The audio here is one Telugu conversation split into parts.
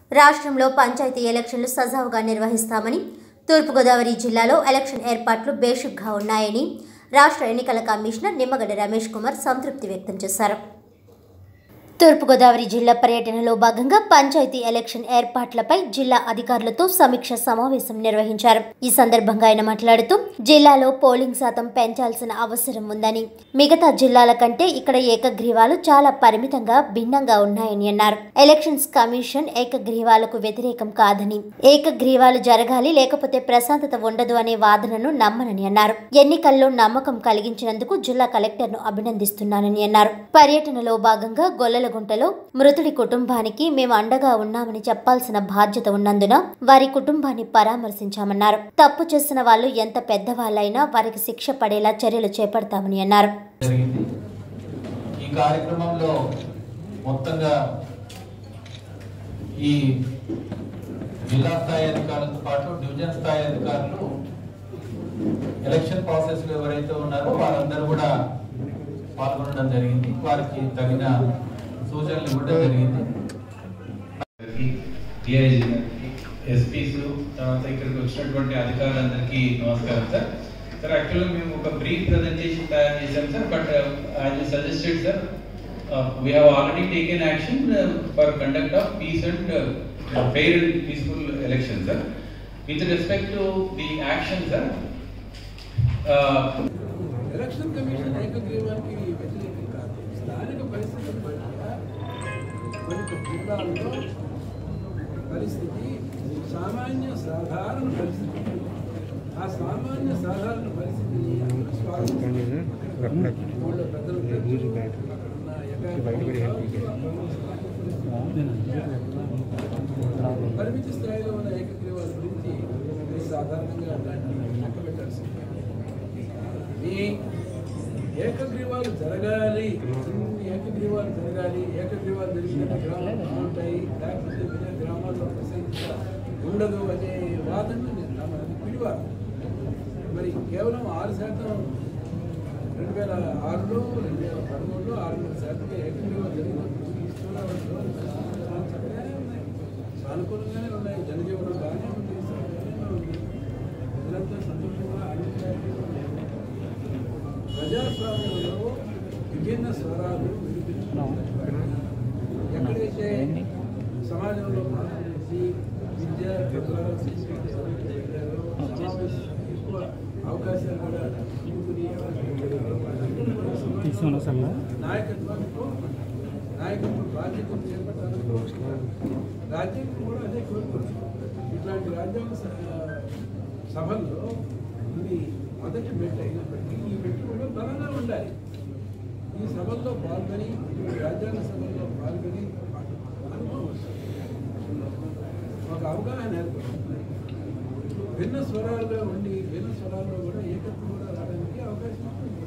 రాష్ట్రంలో పంచాయతీ ఎలక్షన్లు సజావుగా నిర్వహిస్తామని తూర్పుగోదావరి జిల్లాలో ఎలక్షన్ ఏర్పాట్లు బేషుగ్గా ఉన్నాయని రాష్ట్ర ఎన్నికల కమిషనర్ నిమ్మగడ్డ రమేష్ కుమార్ సంతృప్తి వ్యక్తం చేశారు తూర్పుగోదావరి జిల్లా పర్యటనలో భాగంగా పంచాయతీ ఎలక్షన్ ఏర్పాట్లపై జిల్లా అధికారులతో సమీక్ష సమావేశం నిర్వహించారు ఈ సందర్భంగా ఆయన మాట్లాడుతూ జిల్లాలో పోలింగ్ శాతం పెంచాల్సిన అవసరం ఉందని మిగతా జిల్లాల కంటే ఇక్కడ ఏకగ్రీవాలు చాలా పరిమితంగా భిన్నంగా ఉన్నాయని అన్నారు ఎలక్షన్స్ కమిషన్ ఏకగ్రీవాలకు వ్యతిరేకం కాదని ఏకగ్రీవాలు జరగాలి లేకపోతే ప్రశాంతత ఉండదు అనే వాదనను నమ్మనని అన్నారు ఎన్నికల్లో నమ్మకం కలిగించినందుకు జిల్లా కలెక్టర్ను అభినందిస్తున్నానని అన్నారు పర్యటనలో భాగంగా గొల్లలగుంటలో మృతుడి కుటుంబానికి మేము అండగా ఉన్నామని చెప్పాల్సిన బాధ్యత ఉన్నందున వారి కుటుంబాన్ని పరామర్శించామన్నారు తప్పు చేసిన వాళ్ళు ఎంత పెద్దవాళ్ళైనా వారికి శిక్ష పడేలా చర్యలు చేపడతామని అన్నారు జరిగింది ఈ కార్యక్రమంలో మొత్తంగా ఈ జిల్లా స్థాయి అధికారులతో పాటు డివిజన్ స్థాయి అధికారులు ఎలక్షన్ ప్రాసెస్ లో ఎవరైతే ఉన్నారో వారందరూ కూడా పాల్గొనడం జరిగింది వారికి తగిన సూచనలు ఇవ్వడం జరిగింది డిఐజీ ఎస్పీస్ తర్వాత ఇక్కడికి వచ్చినటువంటి అధికారులందరికీ నమస్కారం సార్ సార్ యాక్చువల్గా మేము ఒక బ్రీఫ్ ప్రజెంటేషన్ తయారు చేశాం sir but as suggested sir we have already taken action for conduct of peace and fair and peaceful election sir with respect to the action sir election commission ఏకగ్రీవానికి వ్యతిరేకం కాదు స్థానిక పరిస్థితుల పట్ల కొన్ని జిల్లాల్లో పరిస్థితి సామాన్య సాధారణ పరిస్థితి ఆ సామాన్య సాధారణ పరిస్థితిని అందరూ స్వాగతిస్తారు. ఊళ్ళో పెద్దలు అక్కడ ఉన్న ఏకాగ్రత పరిమితి స్థాయిలో ఉన్న ఏకగ్రీవాల గురించి మీరు సాధారణంగా దాన్ని లెక్క పెట్టాల్సింది ఈ ఏకగ్రీవాలు జరగాలి ఇన్ని ఏకగ్రీవాలు జరగాలి ఏకగ్రీవాలు జరిగిన గ్రామాలు బాగుంటాయి లేకపోతే వేరే గ్రామాల్లో ప్రశాంతత ఉండదు అనే వాదనలు నేను నమ్మను పిడివారు మరి కేవలం ఆరు శాతం రెండు వేల ఆరులో రెండు వేల పదమూడులో ఆరున్నర శాతం ఏకగ్రీవాలు జరిగినప్పుడు ఈ స్థూలంలో చక్కగానే ఉన్నాయి సానుకూలంగానే ఉన్నాయి జనజీవనం బాగానే ఉంది సౌకర్యంగా ఉంది ప్రజలంతా సంతోషంగా ఆనందంగా ఉన్నారు. ప్రజాస్వామ్యంలో విభిన్న స్వరాలు వినిపించుకుంటున్నాయి ఎక్కడైతే సమాజంలో మార్పు చేసి విద్య ద్వారా ఎక్కువ అవకాశాలు కూడా తీసుకుని నాయకత్వాన్ని కోరుకుంటున్నారు నాయకత్వ బాధ్యతలు చేపట్టాలని కోరుకుంటున్నారు రాజ్యాంగం కూడా అదే కోరుకుంటున్నారు ఇట్లాంటి రాజ్యాంగ స- సభల్లో ఇది మొదటి మెట్టు అయినప్పటికీ ఈ మెట్టు కూడా బలంగా ఉండాలి ఈ సభల్లో పాల్గొని ఈ రాజ్యాంగ సభల్లో పాల్గొని అనుభవం వస్తుంది. ఒక అవగాహన ఏర్పడుతుంది భిన్న స్వరాల్లో ఉండి భిన్న స్వరాల్లో కూడా ఏకత్వం కూడా రావడానికి అవకాశం ఉంటుంది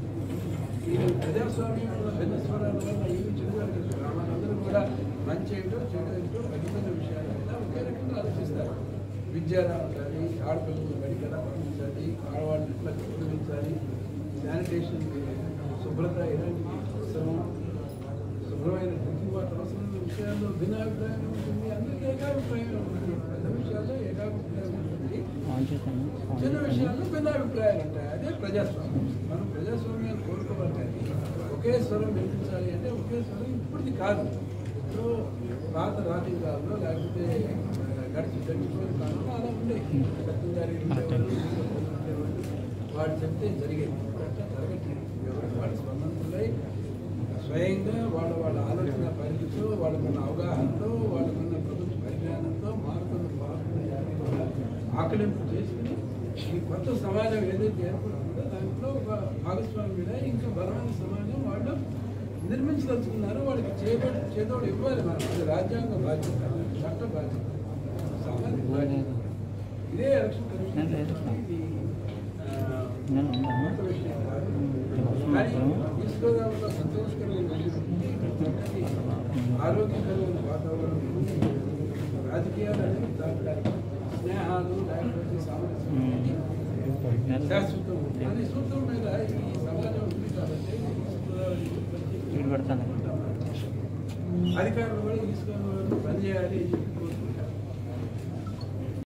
ఈ ప్రజాస్వామ్యంలో భిన్న స్వరాల వల్ల ఏమి చెడు గ్రామాలందరూ కూడా మంచి ఏంటో చెడు ఏంటో ఖచ్చితమైన విషయాలు మీద ఒకే రకంగా ఆలోచిస్తారు విద్య రావాలి ఆడపిల్లలు బడికి ఎలా పంపించాలి ఆడవాళ్ళని ఎట్లా గౌరవించాలి శానిటేషన్ శుభ్రత ఎలాంటి అవసరం శుభ్రమైన డ్రింకింగ్ వాటర్ అవసరమైన విషయాల్లో భిన్నాభిప్రాయం ఉంటుంది అందరికీ ఏకాభిప్రాయం ఉంటుంది పెద్ద విషయాల్లో ఏకాభిప్రాయం ఉంటుంది చిన్న విషయాల్లో భిన్నాభిప్రాయాలు ఉంటాయి అదే ప్రజాస్వామ్యం మనం ప్రజాస్వామ్యాన్ని కోరుకోవాలి కానీ ఒకే స్వరం వినిపించాలి అంటే ఒకే స్వరం ఇప్పటిది కాదు ఎప్పుడో పాత రాజకీయాల్లో లేకపోతే గడిచి గడిచిపోయిన కాలంలో అలా ఉండేవి పెద్దంగారి ఉండేవాళ్ళు ఉండేవాళ్ళు వాడు చెప్తే జరిగేది ఇప్పుడు అట్లా జరగట్లేదు ఎవరికి వాళ్ళ స్పందనలై స్వయంగా వాళ్ళ వాళ్ళ ఆలోచన పరిధితో వాళ్ళకున్న అవగాహనతో వాళ్ళకున్న ప్రభుత్వ పరిజ్ఞానంతో మారుతున్న మార్పులు ఆకలింపు చేసుకుని ఈ కొత్త సమాజం ఏదైతే ఏర్పడుతుందో దాంట్లో ఒక భాగస్వామ్యుడ ఇంకా బలమైన సమాజం వాళ్ళు నిర్మించదలుచుకున్నారో వాళ్ళకి చేపట్టి చేదోడు ఇవ్వాలి మనం అది రాజ్యాంగ బాధ్యత చట్ట బాధ్యత సామాజిక బాధ్యత ఇదే ఎలక్షన్ కమిషన్ ఇది ఆ, కొత్త విషయం కాదు కానీ తీసుకోవడంలో సంతోషకరమైన విషయం చక్కటి ఆరోగ్యకరమైన వాతావరణం ఉంది. రాజకీయాలు అనేవి దాటడానికి స్నేహాలు లేకపోతే సామరస్యం అనేది శాశ్వతం అనే సూత్రం మీద ఈ సమాజం ఉంది కాబట్టి ఈ సూత్రాలు ప్రతి- అధికారులు కూడా తీసుకొని పనిచేయాలి అని చెప్పి కోరుకుంటున్నాను.